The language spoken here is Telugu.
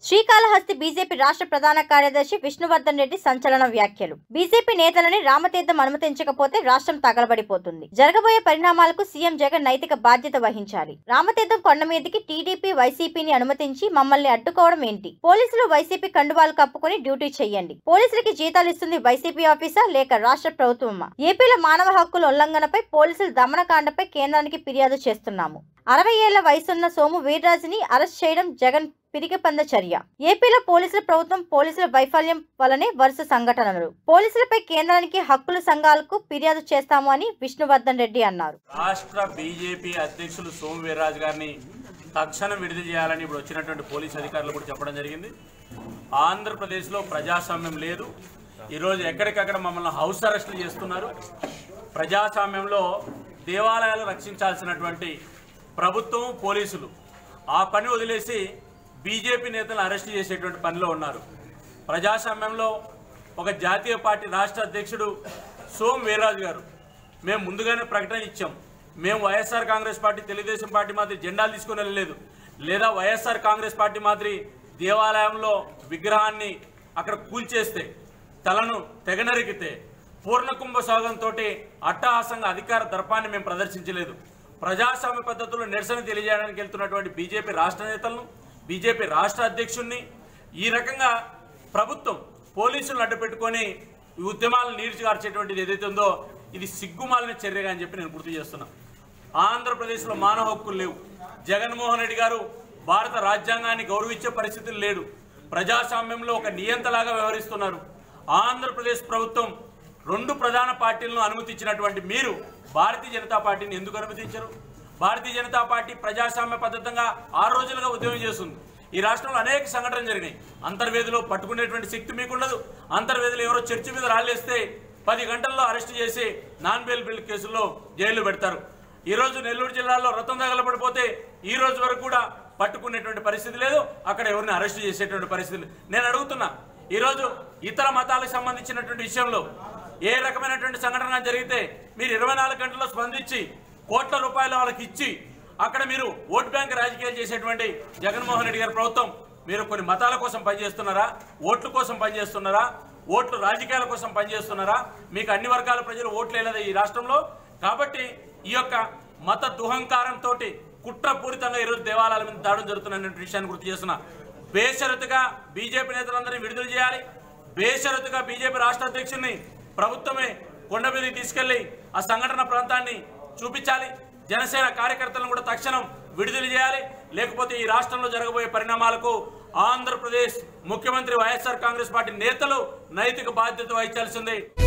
శ్రీకాళహస్తి బీజేపీ రాష్ట్ర ప్రధాన కార్యదర్శి విష్ణువర్ధన్ రెడ్డి సంచలన వ్యాఖ్యలు బీజేపీ నేతలని రామతీర్థం అనుమతించకపోతే రాష్ట్రం తగలబడిపోతుంది జరగబోయే పరిణామాలకు సీఎం జగన్ నైతిక బాధ్యత వహించాలి రామతీర్థం కొండ మీదకి టీడీపీ వైసీపీని అనుమతించి మమ్మల్ని అడ్డుకోవడం ఏంటి పోలీసులు వైసీపీ కండువాలు కప్పుకొని డ్యూటీ చేయండి పోలీసులకి జీతాలు ఇస్తుంది వైసీపీ ఆఫీసర్ లేక రాష్ట్ర ప్రభుత్వమా ఏపీలో మానవ హక్కుల ఉల్లంఘనపై పోలీసుల దమనకాండపై కేంద్రానికి ఫిర్యాదు చేస్తున్నాము అరవై ఏళ్ల వయసున్న సోము వీర్రాజుని అరెస్ట్ చేయడం జగన్ పిరికిపంద చర్య ఏపీలో పోలీసుల ప్రభుత్వం పోలీసుల వైఫల్యం వలనే వరుస సంఘటనలు పోలీసులపై కేంద్రానికి హక్కుల సంఘాలకు ఫిర్యాదు చేస్తాము అని విష్ణువర్ధన్ రెడ్డి అన్నారు రాష్ట్ర బీజేపీ అధ్యక్షులు సోము వీర్రాజు గారిని తక్షణం విడుదల చేయాలని ఇప్పుడు వచ్చినటువంటి పోలీస్ అధికారులు కూడా చెప్పడం జరిగింది ఆంధ్రప్రదేశ్లో ప్రజాస్వామ్యం లేదు ఈరోజు ఎక్కడికక్కడ మమ్మల్ని హౌస్ అరెస్టులు చేస్తున్నారు ప్రజాస్వామ్యంలో దేవాలయాలు రక్షించాల్సినటువంటి ప్రభుత్వం పోలీసులు ఆ పని వదిలేసి బీజేపీ నేతలను అరెస్ట్ చేసేటువంటి పనిలో ఉన్నారు ప్రజాస్వామ్యంలో ఒక జాతీయ పార్టీ రాష్ట్ర అధ్యక్షుడు సోమ్ వీర్రాజు గారు మేము ముందుగానే ప్రకటన ఇచ్చాం మేము YSR Congress party Telugu Desam party మాదిరి జెండాలు తీసుకుని వెళ్ళలేదు లేదా వైఎస్ఆర్ కాంగ్రెస్ పార్టీ మాదిరి దేవాలయంలో విగ్రహాన్ని అక్కడ కూల్చేస్తే తలను తెగనరికితే పూర్ణకుంభ సోగంతో అట్టహాసంగా అధికార దర్పాన్ని మేము ప్రదర్శించలేదు ప్రజాస్వామ్య పద్ధతుల్లో నిరసన తెలియజేయడానికి వెళ్తున్నటువంటి బీజేపీ రాష్ట్ర నేతలను బీజేపీ రాష్ట్ర అధ్యక్షుడిని ఈ రకంగా ప్రభుత్వం పోలీసులను అడ్డుపెట్టుకొని ఈ ఉద్యమాలను నీర్చిగార్చేటువంటిది ఏదైతే ఉందో ఇది సిగ్గుమాలిన చర్యగా అని చెప్పి నేను గుర్తు చేస్తున్నా ఆంధ్రప్రదేశ్లో మానవ హక్కులు లేవు జగన్మోహన్ రెడ్డి గారు భారత రాజ్యాంగాన్ని గౌరవించే పరిస్థితులు లేడు ప్రజాస్వామ్యంలో ఒక నియంతలాగా వ్యవహరిస్తున్నారు ఆంధ్రప్రదేశ్ ప్రభుత్వం రెండు ప్రధాన పార్టీలను అనుమతించినటువంటి మీరు భారతీయ జనతా పార్టీని ఎందుకు అనుమతించరు భారతీయ జనతా పార్టీ ప్రజాస్వామ్య పద్ధతంగా ఆరు రోజులుగా ఉద్యమం చేస్తుంది ఈ రాష్ట్రంలో అనేక సంఘటనలు జరిగినాయి అంతర్వేదిలో పట్టుకునేటువంటి శక్తి మీకుండదు అంతర్వేదిలో ఎవరో చర్చి మీద రాళ్ళేస్తే పది గంటల్లో అరెస్ట్ చేసి నాన్ బెయిల్ బిల్ కేసుల్లో జైలు పెడతారు ఈ రోజు నెల్లూరు జిల్లాలో రథం తగలబడిపోతే ఈ రోజు వరకు కూడా పట్టుకునేటువంటి పరిస్థితి లేదు అక్కడ ఎవరిని అరెస్ట్ చేసేటువంటి పరిస్థితి లేదు. నేను అడుగుతున్నా ఈ రోజు ఇతర మతాలకు సంబంధించినటువంటి విషయంలో ఏ రకమైనటువంటి సంఘటన జరిగితే మీరు ఇరవై నాలుగు గంటల్లో స్పందించి కోట్ల రూపాయలు వాళ్ళకి ఇచ్చి అక్కడ మీరు ఓట్ బ్యాంక్ రాజకీయాలు చేసేటువంటి జగన్మోహన్ రెడ్డి గారి ప్రభుత్వం మీరు కొన్ని మతాల కోసం పనిచేస్తున్నారా ఓట్ల కోసం పనిచేస్తున్నారా ఓట్లు రాజకీయాల కోసం పనిచేస్తున్నారా మీకు అన్ని వర్గాల ప్రజలు ఓట్లు వేయలేదు ఈ రాష్ట్రంలో కాబట్టి ఈ యొక్క మత దుహంకారంతో కుట్రపూరితంగా ఈరోజు దేవాలయాల మీద దాడులు జరుగుతున్న విషయాన్ని గుర్తు చేస్తున్నా బేషరతుగా బీజేపీ నేతలందరినీ విడుదల చేయాలి బేషరతుగా బీజేపీ రాష్ట్ర అధ్యక్షుడిని ప్రభుత్వమే కొండ మీదకి తీసుకెళ్లి ఆ సంఘటన ప్రాంతాన్ని చూపించాలి జనసేన కార్యకర్తలను కూడా తక్షణం విడుదల చేయాలి లేకపోతే ఈ రాష్ట్రంలో జరగబోయే పరిణామాలకు ఆంధ్రప్రదేశ్ ముఖ్యమంత్రి వైఎస్ఆర్ కాంగ్రెస్ పార్టీ నేతలు నైతిక బాధ్యత వహించాల్సిందే